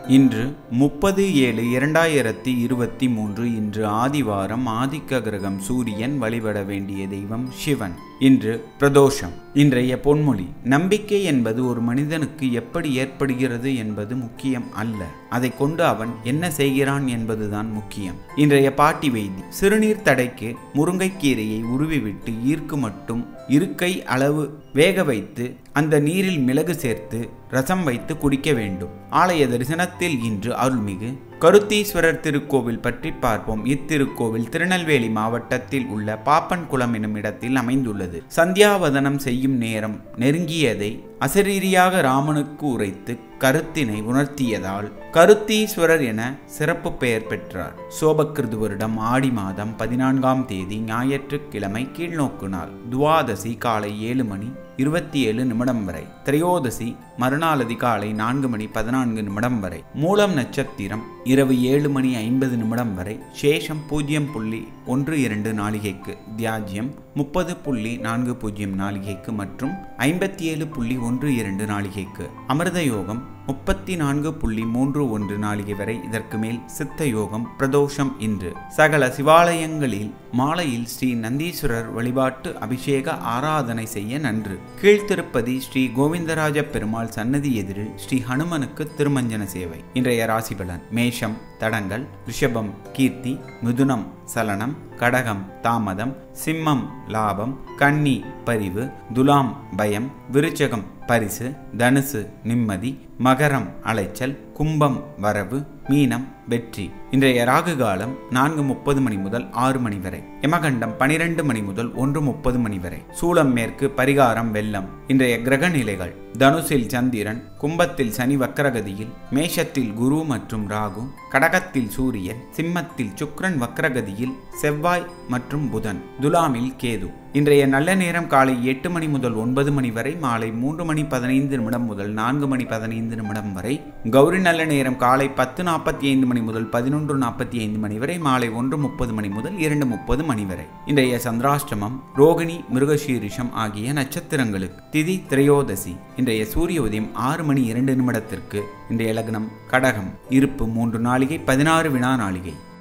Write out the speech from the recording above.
இன்று முப்பது ஏழு இரண்டாயிரத்தி இருபத்தி மூன்று இன்று ஆதிவாரம் ஆதிக்க கிரகம் சூரியன் வழிபட வேண்டிய தெய்வம் சிவன் இன்று பிரதோஷம் இன்றைய பொன்மொழி நம்பிக்கை என்பது ஒரு மனிதனுக்கு எப்படி ஏற்படுகிறது என்பது முக்கியம் அல்ல அதை கொண்டு அவன் என்ன செய்கிறான் என்பதுதான் முக்கியம் இன்றைய பாட்டி வைத்தி சிறுநீர் தடைக்கு முருங்கைக்கீரையை உருவிவிட்டு ஈர்க்கு மட்டும் இருக்கை அளவு வேக வைத்து அந்த நீரில் மிளகு சேர்த்து ரசம் வைத்து குடிக்க வேண்டும் ஆலய தரிசனத்தில் இன்று அருள்மிகு கருத்தீஸ்வரர் திருக்கோவில் பற்றி பார்ப்போம் இத்திருக்கோவில் திருநெல்வேலி மாவட்டத்தில் உள்ள பாப்பன்குளம் எனும் இடத்தில் அமைந்துள்ளது சந்தியாவதனம் செய்யும் நேரம் நெருங்கியதை அசரீரியாக ராமனுக்கு உரைத்து கருத்தினை உணர்த்தியதால் கருத்தீஸ்வரர் என சிறப்பு பெயர் பெற்றார் சோபக்கிருது வருடம் ஆடி மாதம் பதினான்காம் தேதி ஞாயிற்றுக்கிழமை கீழ்நோக்கு நாள் துவாதசி காலை ஏழு மணி இருபத்தி ஏழு நிமிடம் வரை திரையோதசி மறுநாள் அதிகாலை நான்கு மணி பதினான்கு நிமிடம் வரை மூலம் நட்சத்திரம் இரவு ஏழு மணி ஐம்பது நிமிடம் வரை சேஷம் பூஜ்ஜியம் புள்ளி ஒன்று இரண்டு நாளிகைக்கு தியாஜ்யம் முப்பது புள்ளி நான்கு பூஜ்ஜியம் நாளிகைக்கு மற்றும் ஐம்பத்தி ஏழு புள்ளி ஒன்று இரண்டு நாளிகைக்கு அமிர்த யோகம் முப்பத்தி நான்கு புள்ளி மூன்று ஒன்று நாளிகை வரை இதற்கு மேல் சித்த யோகம் பிரதோஷம் இன்று சகல சிவாலயங்களில் மாலையில் ஸ்ரீ நந்தீஸ்வரர் வழிபாட்டு அபிஷேக ஆராதனை செய்ய நன்று கீழ்த்திருப்பதி ஸ்ரீ கோவிந்தராஜ பெருமாள் சன்னதி எதிரில் ஸ்ரீ ஹனுமனுக்கு திருமஞ்சன சேவை இன்றைய ராசிபலன் மேஷம் தடங்கள் ரிஷபம் கீர்த்தி மிதுனம் சலனம் கடகம் தாமதம் சிம்மம் லாபம் கன்னி பரிவு துலாம் பயம் விருச்சகம் பரிசு தனுசு நிம்மதி மகரம் அலைச்சல் கும்பம் வரவு மீனம் வெற்றி இன்றைய ராகு காலம் நான்கு முப்பது மணி முதல் ஆறு மணி வரை யமகண்டம் பனிரெண்டு மணி முதல் ஒன்று முப்பது மணி வரை சூளம் மேற்கு பரிகாரம் வெள்ளம் இன்றைய கிரக நிலைகள் தனுசில் சந்திரன் கும்பத்தில் சனி வக்கரகதியில் மேஷத்தில் குரு மற்றும் ராகு கடகத்தில் சூரியன் சிம்மத்தில் சுக்ரன் வக்கரகதியில் செவ்வாய் மற்றும் புதன் துலாமில் கேது இன்றைய நல்ல நேரம் காலை எட்டு மணி முதல் ஒன்பது மணி வரை மாலை மூன்று மணி பதினைந்து நிமிடம் முதல் நான்கு மணி பதினைந்து நிமிடம் வரை கௌரி நல்ல நேரம் காலை பத்து நாற்பத்தி ஐந்து மணி முதல் பதினொன்று நாற்பத்தி ஐந்து மணி வரை மாலை ஒன்று முப்பது மணி முதல் இரண்டு முப்பது மணி வரை இன்றைய சந்திராஷ்டமம் ரோகிணி மிருகசீரிஷம் ஆகிய நட்சத்திரங்களுக்கு திதி திரையோதசி இன்றைய சூரிய உதயம் ஆறு மணி இரண்டு நிமிடத்திற்கு இன்றைய லக்னம் கடகம் இருப்பு மூன்று நாளிகை பதினாறு வினா நாளிகை